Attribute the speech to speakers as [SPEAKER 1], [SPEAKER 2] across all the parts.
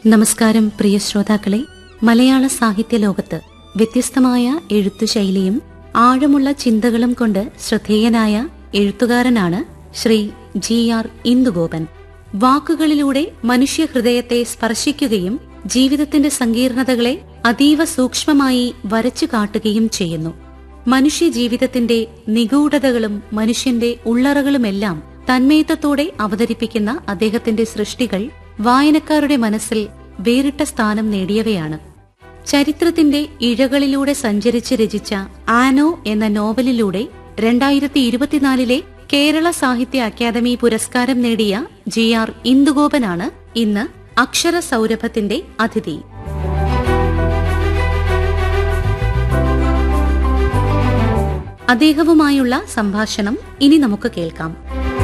[SPEAKER 1] നമസ്കാരം പ്രിയ ശ്രോതാക്കളെ മലയാള സാഹിത്യ ലോകത്ത് വ്യത്യസ്തമായ എഴുത്തു ശൈലിയും ആഴമുള്ള ചിന്തകളും കൊണ്ട് ശ്രദ്ധേയനായ എഴുത്തുകാരനാണ് ശ്രീ ജി ആർ ഇന്ദുഗോപൻ വാക്കുകളിലൂടെ മനുഷ്യഹൃദയത്തെ സ്പർശിക്കുകയും ജീവിതത്തിന്റെ സങ്കീർണതകളെ അതീവ സൂക്ഷ്മമായി വരച്ചു കാട്ടുകയും ചെയ്യുന്നു മനുഷ്യ ജീവിതത്തിന്റെ നിഗൂഢതകളും മനുഷ്യന്റെ ഉള്ളറകളുമെല്ലാം തന്മയത്വത്തോടെ അവതരിപ്പിക്കുന്ന അദ്ദേഹത്തിന്റെ സൃഷ്ടികൾ വായനക്കാരുടെ മനസ്സിൽ വേറിട്ട സ്ഥാനം നേടിയവയാണ് ചരിത്രത്തിന്റെ ഇഴകളിലൂടെ സഞ്ചരിച്ച് രചിച്ച ആനോ എന്ന നോവലിലൂടെ രണ്ടായിരത്തി ഇരുപത്തിനാലിലെ കേരള സാഹിത്യ അക്കാദമി പുരസ്കാരം നേടിയ ജി ആർ ഇന്ദുഗോപനാണ് ഇന്ന് അക്ഷര സൗരഭത്തിന്റെ അതിഥി അദ്ദേഹവുമായുള്ള സംഭാഷണം ഇനി നമുക്ക് കേൾക്കാം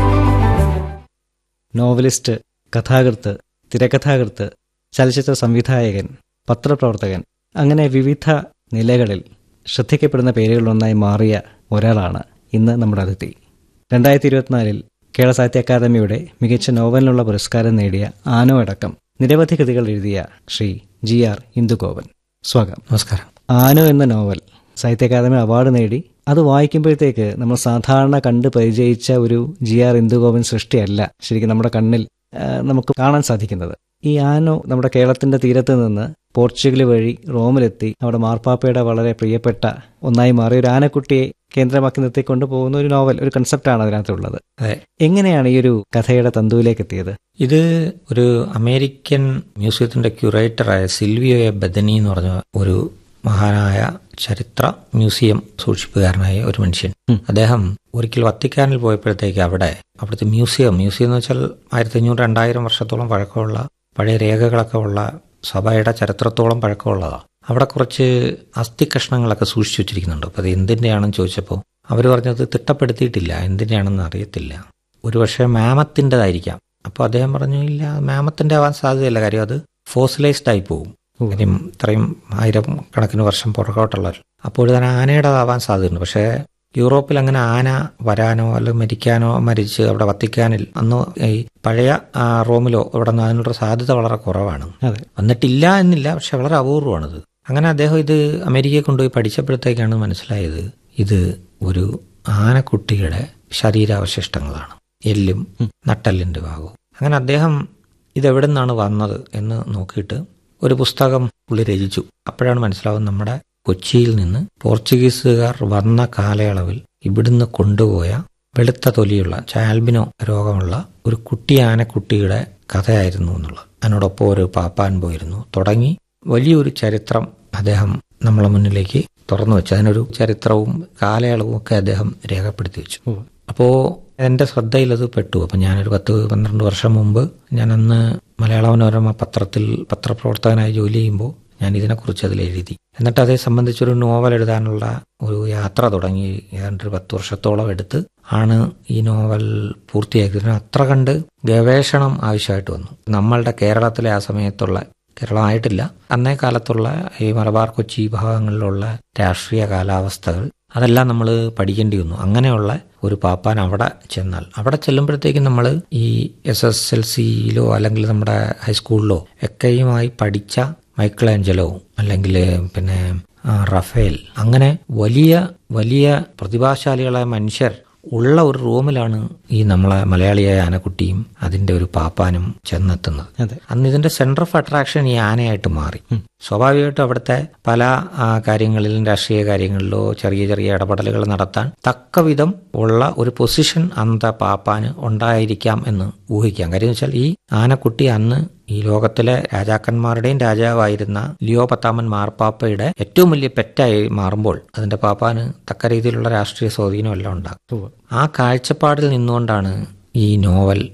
[SPEAKER 2] നോവലിസ്റ്റ് കഥാകൃത്ത് തിരക്കഥാകൃത്ത് ചലച്ചിത്ര സംവിധായകൻ പത്രപ്രവർത്തകൻ അങ്ങനെ വിവിധ നിലകളിൽ ശ്രദ്ധിക്കപ്പെടുന്ന പേരുകളിലൊന്നായി മാറിയ ഒരാളാണ് ഇന്ന് നമ്മുടെ അതിഥി രണ്ടായിരത്തി ഇരുപത്തിനാലിൽ കേരള സാഹിത്യ അക്കാദമിയുടെ മികച്ച നോവലിനുള്ള പുരസ്കാരം നേടിയ ആനോ അടക്കം നിരവധി കൃതികൾ എഴുതിയ ശ്രീ ജി ആർ ഇന്ദുഗോപൻ സ്വാഗതം
[SPEAKER 3] നമസ്കാരം
[SPEAKER 2] ആനോ എന്ന നോവൽ സാഹിത്യ അക്കാദമി അവാർഡ് നേടി അത് വായിക്കുമ്പോഴത്തേക്ക് നമ്മൾ സാധാരണ കണ്ട് പരിചയിച്ച ഒരു ജി ആർ ഇന്ദുഗോപൻ സൃഷ്ടിയല്ല ശരിക്കും നമ്മുടെ കണ്ണിൽ ആ, നമുക്ക് കാണാൻ സാധിക്കുന്നത് ഈ ആനോ നമ്മുടെ കേരളത്തിന്റെ തീരത്ത് നിന്ന് പോർച്ചുഗൽ വഴി റോമിലെത്തി അവിടെ മാർപ്പാപ്പയുടെ വളരെ പ്രിയപ്പെട്ട ഒന്നായി മാറിയ ഒരു ആനക്കുട്ടിയെ കേന്ദ്രമാക്കി നിർത്തിക്കൊണ്ട് പോകുന്ന ഒരു നോവൽ ഒരു കൺസെപ്റ്റാണ് അതിനകത്തുള്ളത്
[SPEAKER 3] അതെ
[SPEAKER 2] എങ്ങനെയാണ് ഈ ഒരു കഥയുടെ തന്തുവിലേക്ക് എത്തിയത്
[SPEAKER 3] ഇത് ഒരു അമേരിക്കൻ മ്യൂസിയത്തിന്റെ ക്യൂറേറ്ററായ സിൽവിയോ എ ബദനി എന്ന് പറഞ്ഞ ഒരു മഹാനായ ചരിത്ര മ്യൂസിയം സൂക്ഷിപ്പുകാരനായ ഒരു മനുഷ്യൻ അദ്ദേഹം ഒരിക്കൽ വത്തിക്കാനിൽ പോയപ്പോഴത്തേക്ക് അവിടെ അവിടുത്തെ മ്യൂസിയം മ്യൂസിയം എന്ന് വെച്ചാൽ ആയിരത്തി അഞ്ഞൂറ് രണ്ടായിരം വർഷത്തോളം പഴക്കമുള്ള പഴയ രേഖകളൊക്കെ ഉള്ള സഭയുടെ ചരിത്രത്തോളം പഴക്കമുള്ളതാണ് അവിടെ കുറച്ച് അസ്ഥി കഷ്ണങ്ങളൊക്കെ സൂക്ഷിച്ചു വെച്ചിരിക്കുന്നുണ്ട് അപ്പോൾ അത് എന്തിൻ്റെയാണെന്ന് ചോദിച്ചപ്പോൾ അവർ പറഞ്ഞത് തിട്ടപ്പെടുത്തിയിട്ടില്ല എന്തിൻ്റെയാണെന്ന് അറിയത്തില്ല ഒരുപക്ഷെ മാമത്തിൻ്റെതായിരിക്കാം അപ്പോൾ അദ്ദേഹം പറഞ്ഞു ഇല്ല മാമത്തിൻ്റെ ആവാൻ സാധ്യതയില്ല കാര്യം അത് ഫോസിലൈസ്ഡ് ആയി പോകും കാര്യം ഇത്രയും ആയിരം കണക്കിന് വർഷം പുറകോട്ടുള്ള അപ്പോൾ തന്നെ ആനയുടേതാവാൻ സാധ്യതയുണ്ട് പക്ഷേ യൂറോപ്പിൽ അങ്ങനെ ആന വരാനോ അല്ലെങ്കിൽ മരിക്കാനോ മരിച്ച് അവിടെ വത്തിക്കാനിൽ അന്ന് ഈ പഴയ ആ, റോമിലോ ഇവിടെ നിന്ന് അതിനുള്ള സാധ്യത വളരെ കുറവാണ്
[SPEAKER 2] അതെ
[SPEAKER 3] വന്നിട്ടില്ല എന്നില്ല പക്ഷെ വളരെ അപൂർവമാണിത് അങ്ങനെ അദ്ദേഹം ഇത് അമേരിക്കയിൽ കൊണ്ടുപോയി പഠിച്ചപ്പോഴത്തേക്കാണ് മനസ്സിലായത് ഇത് ഒരു ആനക്കുട്ടിയുടെ ശരീരാവശിഷ്ടങ്ങളാണ് എല്ലും നട്ടലിന്റെ ഭാഗവും അങ്ങനെ അദ്ദേഹം ഇതെവിടെ നിന്നാണ് വന്നത് എന്ന് നോക്കിയിട്ട് ഒരു പുസ്തകം പുള്ളി രചിച്ചു അപ്പോഴാണ് മനസ്സിലാവുന്നത് നമ്മുടെ കൊച്ചിയിൽ നിന്ന് പോർച്ചുഗീസുകാർ വന്ന കാലയളവിൽ ഇവിടുന്ന് കൊണ്ടുപോയ വെളുത്ത തൊലിയുള്ള ചാൽബിനോ രോഗമുള്ള ഒരു കുട്ടി ആനക്കുട്ടിയുടെ കഥയായിരുന്നു എന്നുള്ളത് അതിനോടൊപ്പം ഒരു പാപ്പാൻ പോയിരുന്നു തുടങ്ങി വലിയൊരു ചരിത്രം അദ്ദേഹം നമ്മളെ മുന്നിലേക്ക് തുറന്നു വെച്ചു അതിനൊരു ചരിത്രവും കാലയളവും ഒക്കെ അദ്ദേഹം രേഖപ്പെടുത്തി വെച്ചു
[SPEAKER 2] ഉവ്വ്.
[SPEAKER 3] അപ്പോൾ എൻ്റെ ശ്രദ്ധയിൽ അത് പെട്ടു അപ്പം ഞാനൊരു പത്ത് പന്ത്രണ്ട് വർഷം മുമ്പ് ഞാൻ അന്ന് മലയാള മനോരമ പത്രത്തിൽ പത്രപ്രവർത്തകനായി ജോലി ചെയ്യുമ്പോൾ ഞാൻ ഇതിനെക്കുറിച്ച് അതിൽ എഴുതി എന്നിട്ട് അതേ സംബന്ധിച്ചൊരു നോവൽ എഴുതാനുള്ള ഒരു യാത്ര തുടങ്ങി ഏതാണ്ട് ഒരു പത്ത് വർഷത്തോളം എടുത്ത് ആണ് ഈ നോവൽ പൂർത്തിയാക്കിയത് അത്ര കണ്ട് ഗവേഷണം ആവശ്യമായിട്ട് വന്നു നമ്മളുടെ കേരളത്തിലെ ആ സമയത്തുള്ള കേരളമായിട്ടില്ല അന്നേ കാലത്തുള്ള ഈ മലബാർ കൊച്ചി ഭാഗങ്ങളിലുള്ള രാഷ്ട്രീയ കാലാവസ്ഥകൾ അതെല്ലാം നമ്മൾ പഠിക്കേണ്ടി വന്നു അങ്ങനെയുള്ള ഒരു പാപ്പാൻ അവിടെ ചെന്നാൽ അവിടെ ചെല്ലുമ്പോഴത്തേക്കും നമ്മൾ ഈ എസ് എസ് എൽ സിയിലോ അല്ലെങ്കിൽ നമ്മുടെ ഹൈസ്കൂളിലോ ഒക്കെയുമായി പഠിച്ച മൈക്കിൾ ആഞ്ചലോ അല്ലെങ്കിൽ പിന്നെ ആ, റഫേൽ അങ്ങനെ വലിയ വലിയ പ്രതിഭാശാലികളായ മനുഷ്യർ ഉള്ള ഒരു റൂമിലാണ് ഈ നമ്മളെ മലയാളിയായ ആനക്കുട്ടിയും അതിന്റെ ഒരു പാപ്പാനും ചെന്നെത്തുന്നത്
[SPEAKER 2] അതെ
[SPEAKER 3] അന്ന് ഇതിന്റെ സെന്റർ ഓഫ് അട്രാക്ഷൻ ഈ ആനയായിട്ട് മാറി സ്വാഭാവികമായിട്ടും അവിടുത്തെ പല ആ, കാര്യങ്ങളിലും രാഷ്ട്രീയ കാര്യങ്ങളിലോ ചെറിയ ചെറിയ ഇടപെടലുകൾ നടത്താൻ തക്കവിധം ഉള്ള ഒരു പൊസിഷൻ അന്നത്തെ പാപ്പാന് ഉണ്ടായിരിക്കാം എന്ന് ഊഹിക്കാം കാര്യം എന്ന് വെച്ചാൽ ഈ ആനക്കുട്ടി അന്ന് ഈ ലോകത്തിലെ രാജാക്കന്മാരുടെയും രാജാവായിരുന്ന ലിയോ പത്താമൻ മാർപ്പാപ്പയുടെ ഏറ്റവും വലിയ പെറ്റായി മാറുമ്പോൾ അതിന്റെ പാപ്പാന് തക്ക രീതിയിലുള്ള രാഷ്ട്രീയ സ്വാധീനം എല്ലാം ഉണ്ടാകും
[SPEAKER 2] ഉവ്വ്.
[SPEAKER 3] ആ കാഴ്ചപ്പാടിൽ നിന്നുകൊണ്ടാണ് ഈ നോവൽ